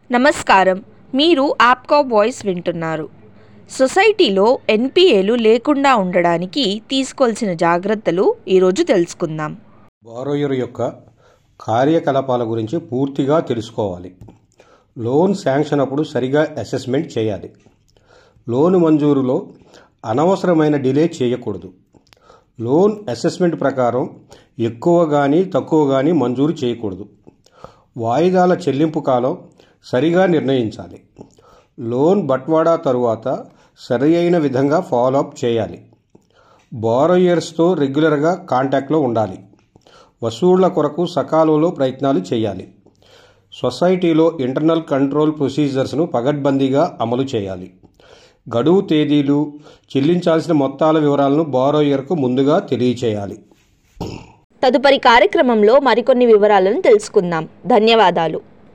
నమస్కారం మీరు ఆప్కో వాయిస్ వింటున్నారు సొసైటీలో ఎన్పిఏలు లేకుండా ఉండడానికి తీసుకోవాల్సిన జాగ్రత్తలు ఈరోజు తెలుసుకుందాం బారోయర్ యొక్క కార్యకలాపాల గురించి పూర్తిగా తెలుసుకోవాలి లోన్ శాంక్షన్ అప్పుడు సరిగా అసెస్మెంట్ చేయాలి లోన్ మంజూరులో అనవసరమైన డిలే చేయకూడదు లోన్ అసెస్మెంట్ ప్రకారం ఎక్కువ కానీ తక్కువ కానీ మంజూరు చేయకూడదు వాయిదాల చెల్లింపు కాలం సరిగా నిర్ణయించాలి లోన్ బట్వాడా తరువాత సరి అయిన విధంగా ఫాలోఅప్ చేయాలి బారోయర్స్తో రెగ్యులర్గా కాంటాక్ట్లో ఉండాలి వసూళ్ల కొరకు సకాలంలో ప్రయత్నాలు చేయాలి సొసైటీలో ఇంటర్నల్ కంట్రోల్ ప్రొసీజర్స్ను పగడ్బందీగా అమలు చేయాలి గడువు తేదీలు చెల్లించాల్సిన మొత్తాల వివరాలను బారోయర్కు ముందుగా తెలియచేయాలి తదుపరి కార్యక్రమంలో మరికొన్ని వివరాలను తెలుసుకుందాం ధన్యవాదాలు